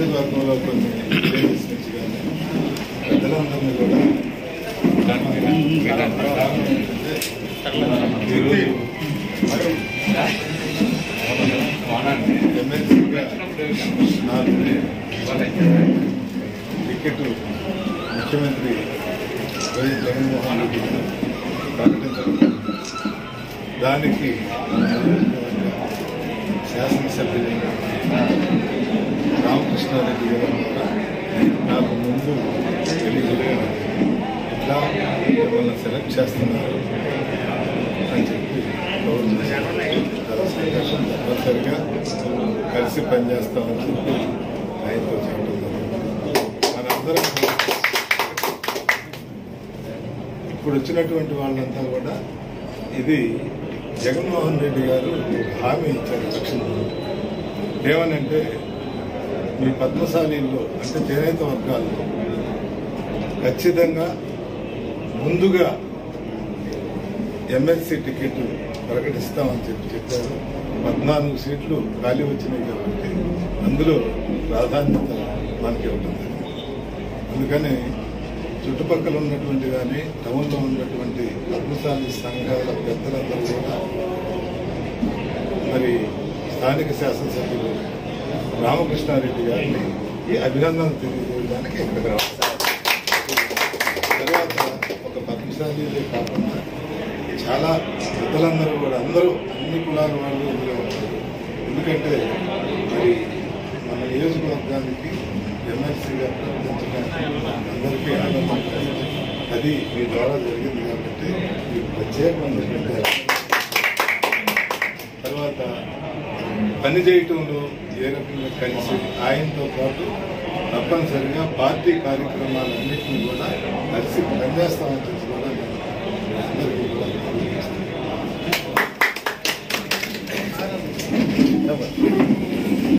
నియోజకవర్గంలో కొన్ని లేడీస్ నుంచి కానీ పెద్దలందరినీ కూడా ఈరోజు ఎమ్మెల్సీగా నాకు టికెట్ ముఖ్యమంత్రి వైఎస్ జగన్మోహన్ రెడ్డి గారు ప్రకటించడం దానికి శాసనసభ్యులైన రామకృష్ణారెడ్డి గారు కూడా నాకు ముందు తెలియజేయడం ఇట్లా మిమ్మల్ని సెలెక్ట్ చేస్తున్నారు అని చెప్పి కవర్ చేశారు. చాలా సంతోషం తప్పనిసరిగా కలిసి పనిచేస్తామని చెప్పి ఆయనతో చెప్పడం జరిగింది. మనందరం ఇప్పుడు వచ్చినటువంటి వాళ్ళంతా కూడా ఇది జగన్మోహన్ రెడ్డి గారు హామీ ఇచ్చారు తక్షణం ఏమనంటే మీ పద్మశాలీల్లో అంటే చేనేత వర్గాల్లో ఖచ్చితంగా ముందుగా ఎమ్మెల్సీ టికెట్ ప్రకటిస్తామని చెప్పి చెప్పారు పద్నాలుగు సీట్లు ఖాళీ వచ్చినాయి కాబట్టి అందులో ప్రాధాన్యత మనకి ఉంటుంది అందుకని చుట్టుపక్కల ఉన్నటువంటి కానీ టౌన్లో ఉన్నటువంటి పద్మశాలి సంఘాల పెద్దలందరూ కూడా మరి స్థానిక శాసనసభ్యులు రామకృష్ణారెడ్డి గారిని ఈ అభినందనలు తెలియజేయడానికి ఇక్కడికి రావాలి తర్వాత ఒక పద్మశాలీలే కాకుండా చాలా పెద్దలందరూ కూడా అందరూ అన్ని కులాల వాళ్ళు ఇందులో ఉంటారు ఎందుకంటే మరి మన నియోజకవర్గానికి ఎమ్మెల్సీగా ప్రకటించడానికి అందరికీ ఆనందం అది మీ ద్వారా జరిగింది కాబట్టి మీకు ప్రత్యేకమైనటువంటి తర్వాత పని చేయటంలో ఏ రకంగా కలిసి ఆయనతో పాటు తప్పనిసరిగా పార్టీ కార్యక్రమాలన్నింటినీ కూడా కలిసి పనిచేస్తామని చెప్పి కూడా నేను మీ అందరికీ